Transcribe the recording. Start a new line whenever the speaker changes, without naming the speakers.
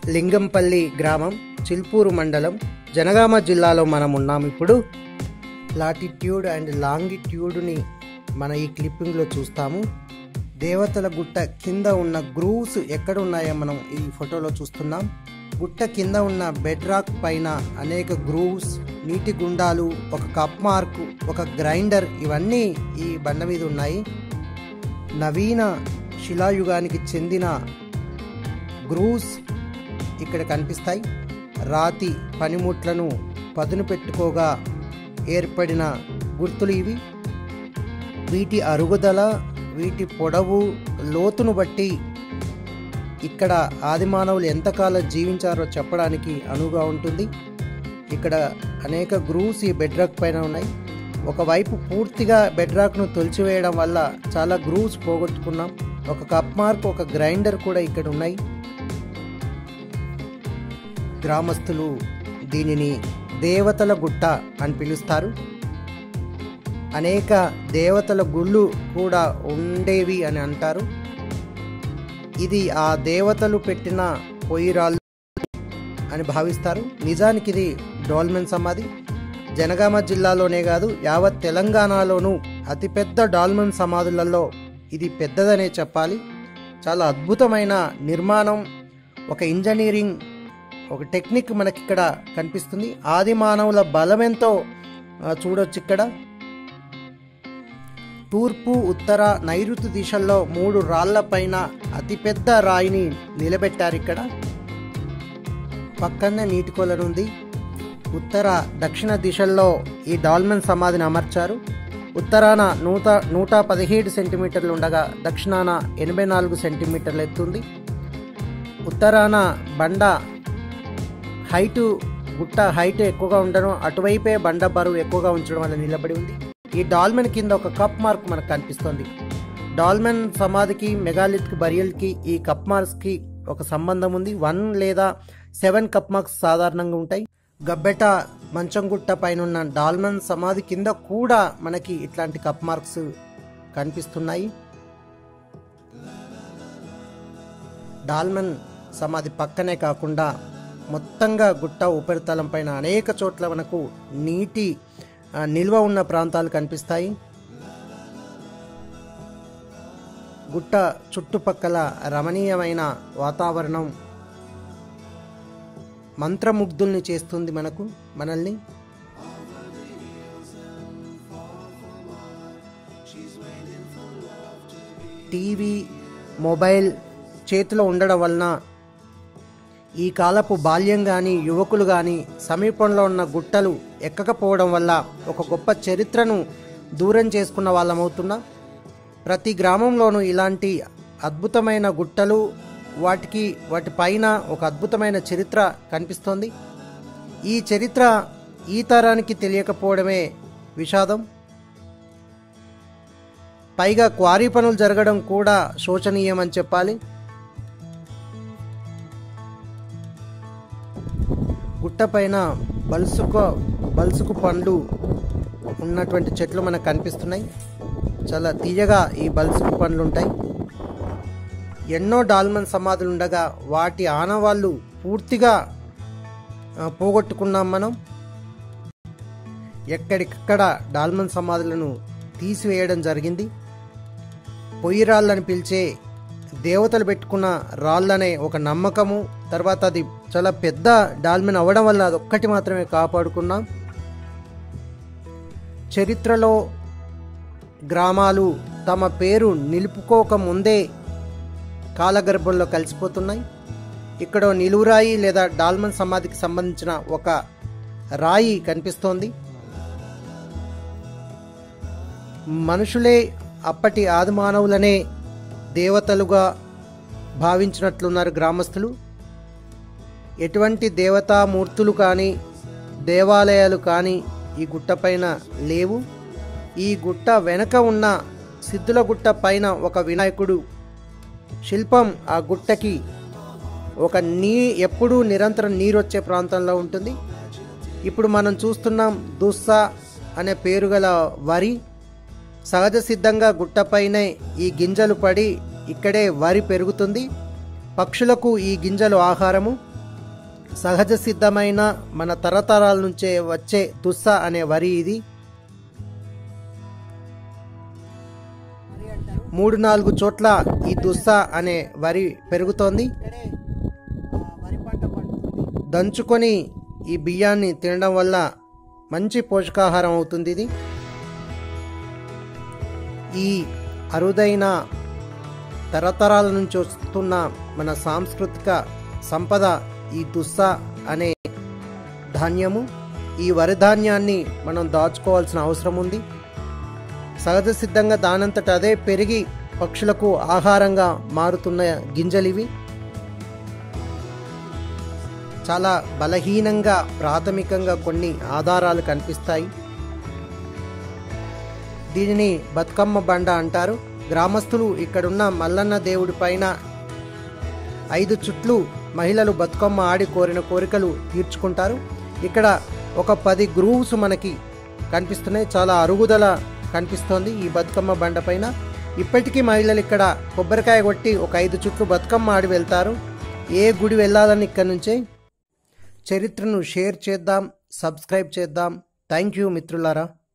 లింగంపల్లి గ్రామం చిల్పూరు మండలం జనగామ జిల్లాలో మనం ఉన్నాం ఇప్పుడు లాటిట్యూడ్ అండ్ లాంగిట్యూడ్ని మన ఈ క్లిప్పింగ్లో చూస్తాము దేవతల గుట్ట కింద ఉన్న గ్రూవ్స్ ఎక్కడ ఉన్నాయో మనం ఈ ఫోటోలో చూస్తున్నాం గుట్ట కింద ఉన్న బెడ్ రాక్ పైన అనేక గ్రూవ్స్ నీటి గుండాలు ఒక కప్ మార్క్ ఒక గ్రైండర్ ఇవన్నీ ఈ బండ మీద ఉన్నాయి నవీన శిలాయుగానికి చెందిన గ్రూవ్స్ ఇక్కడ కనిపిస్తాయి రాతి పనిముట్లను పదును పెట్టుకోగా ఏర్పడిన గుర్తులు ఇవి వీటి అరుగుదల వీటి పొడవు లోతును బట్టి ఇక్కడ ఆదిమానవులు ఎంతకాలం జీవించారో చెప్పడానికి అనువుగా ఉంటుంది ఇక్కడ అనేక గ్రూవ్స్ ఈ బెడ్రాక్ పైన ఉన్నాయి ఒకవైపు పూర్తిగా బెడ్రాక్ను తొలిచివేయడం వల్ల చాలా గ్రూవ్స్ పోగొట్టుకున్నాం ఒక కప్ మార్క్ ఒక గ్రైండర్ కూడా ఇక్కడ ఉన్నాయి గ్రామస్తులు దీనిని దేవతల గుట్ట అని పిలుస్తారు అనేక దేవతల గుళ్ళు కూడా ఉండేవి అని అంటారు ఇది ఆ దేవతలు పెట్టిన పొయ్యిరాళ్ళు అని భావిస్తారు నిజానికి ఇది డాల్మెన్ సమాధి జనగామ జిల్లాలోనే కాదు యావత్ తెలంగాణలోనూ అతిపెద్ద డాల్మెన్ సమాధులలో ఇది పెద్దదనే చెప్పాలి చాలా అద్భుతమైన నిర్మాణం ఒక ఇంజనీరింగ్ ఒక టెక్నిక్ మనకి ఇక్కడ కనిపిస్తుంది ఆది మానవుల బలమెంతో ఆ, చూడొచ్చు ఇక్కడ తూర్పు ఉత్తర నైరుతి దిశల్లో మూడు రాళ్ల పైన అతిపెద్ద రాయిని నిలబెట్టారు ఇక్కడ పక్కనే నీటి కొలనుంది ఉత్తర దక్షిణ దిశల్లో ఈ డాల్మెన్ సమాధిని అమర్చారు ఉత్తరాన నూట నూట పదిహేడు సెంటీమీటర్లు ఉండగా దక్షిణాన ఎనభై నాలుగు సెంటీమీటర్లు ఎత్తుంది ఉత్తరాన బండ హైటు గుట్ట హైట్ ఎక్కువగా ఉండడం అటువైపే బండ బరువు ఎక్కువగా ఉంచడం వల్ల నిలబడి ఉంది ఈ డాల్మెన్ కింద ఒక కప్ మార్క్ మనకు కనిపిస్తుంది డాల్మెన్ సమాధికి మెగాలిత్ బరియల్కి ఈ కప్ మార్క్స్కి ఒక సంబంధం ఉంది వన్ లేదా సెవెన్ కప్ మార్క్స్ సాధారణంగా ఉంటాయి గబ్బెట మంచంగుట్ట పైన ఉన్న డాల్మెన్ సమాధి కింద కూడా మనకి ఇట్లాంటి కప్ మార్క్స్ కనిపిస్తున్నాయి డాల్మెన్ సమాధి పక్కనే కాకుండా మొత్తంగా గుట్ట ఉపరితలం పైన అనేక చోట్ల మనకు నీటి ఆ, నిల్వ ఉన్న ప్రాంతాలు కనిపిస్తాయి గుట్ట చుట్టుపక్కల రమణీయమైన వాతావరణం మంత్రముగ్ధుల్ని చేస్తుంది మనకు మనల్ని టీవీ మొబైల్ చేతిలో ఉండడం వలన ఈ కాలపు బాల్యం కానీ యువకులు కానీ సమీపంలో ఉన్న గుట్టలు ఎక్కకపోవడం వల్ల ఒక గొప్ప చరిత్రను దూరం చేసుకున్న వాళ్ళమవుతున్నాం ప్రతి గ్రామంలోనూ ఇలాంటి అద్భుతమైన గుట్టలు వాటికి వాటి పైన ఒక అద్భుతమైన చరిత్ర కనిపిస్తోంది ఈ చరిత్ర ఈ తరానికి తెలియకపోవడమే విషాదం పైగా క్వారీ పనులు జరగడం కూడా శోచనీయమని చెప్పాలి గుట్టపైన బల్సుకు బల్సుకు పండ్లు ఉన్నటువంటి చెట్లు మనకు కనిపిస్తున్నాయి చాలా తీయగా ఈ బల్సుకు పండ్లు ఉంటాయి ఎన్నో డాల్మన్ సమాధులు ఉండగా వాటి ఆనవాళ్ళు పూర్తిగా ఆ, పోగొట్టుకున్నాం మనం ఎక్కడికక్కడ డాల్మన్ సమాధులను తీసివేయడం జరిగింది పొయ్యి రాళ్ళని పిలిచే దేవతలు పెట్టుకున్న రాళ్ళనే ఒక నమ్మకము తర్వాత అది చాలా పెద్ద డాల్మెన్ అవ్వడం వల్ల అది ఒక్కటి మాత్రమే కాపాడుకున్నాం చరిత్రలో గ్రామాలు తమ పేరు నిలుపుకోక ముందే కాలగర్భంలో కలిసిపోతున్నాయి ఇక్కడ ఓ నిలువురాయి లేదా డాల్మన్ సమాధికి సంబంధించిన ఒక రాయి కనిపిస్తోంది మనుషులే అప్పటి ఆదిమానవులనే దేవతలుగా భావించినట్లున్నారు గ్రామస్తులు ఎటువంటి దేవతామూర్తులు కానీ దేవాలయాలు కానీ ఈ గుట్టపైన లేవు ఈ గుట్ట వెనక ఉన్న సిద్ధుల గుట్ట పైన ఒక వినాయకుడు శిల్పం ఆ గుట్టకి ఒక నీ ఎప్పుడూ నిరంతరం నీరు వచ్చే ప్రాంతంలో ఉంటుంది ఇప్పుడు మనం చూస్తున్నాం దుస్సా అనే పేరు గల వరి సహజ సిద్ధంగా గుట్టపైనే ఈ గింజలు పడి ఇక్కడే వరి పెరుగుతుంది పక్షులకు ఈ గింజలు ఆహారము సహజ సిద్ధమైన మన తరతరాల నుంచే వచ్చే తుస్స అనే వరి ఇది మూడు నాలుగు చోట్ల ఈ దుస్స అనే వరి పెరుగుతోంది దంచుకొని ఈ బియ్యాన్ని తినడం వల్ల మంచి పోషకాహారం అవుతుంది ఇది ఈ అరుదైన తరతరాల నుంచి వస్తున్న మన సాంస్కృతిక సంపద ఈ దుస్స అనే ధాన్యము ఈ వరి ధాన్యాన్ని మనం దాచుకోవాల్సిన అవసరం ఉంది సహజ సిద్ధంగా దానంతట అదే పెరిగి పక్షులకు ఆహారంగా మారుతున్న గింజలివి చాలా బలహీనంగా ప్రాథమికంగా కొన్ని ఆధారాలు కనిపిస్తాయి దీనిని బతుకమ్మ బండ అంటారు గ్రామస్తులు ఇక్కడున్న మల్లన్న దేవుడి పైన ఐదు చుట్లు మహిళలు బతుకమ్మ ఆడి కోరిన కోరికలు తీర్చుకుంటారు ఇక్కడ ఒక పది గ్రూవ్స్ మనకి కనిపిస్తున్నాయి చాలా అరుగుదల కనిపిస్తోంది ఈ బతుకమ్మ బండ పైన ఇప్పటికీ మహిళలు ఇక్కడ కొబ్బరికాయ కొట్టి ఒక ఐదు చుట్లు బతుకమ్మ ఆడి వెళ్తారు ఏ గుడి వెళ్ళాలని ఇక్కడ నుంచే చరిత్రను షేర్ చేద్దాం సబ్స్క్రైబ్ చేద్దాం థ్యాంక్ యూ మిత్రులారా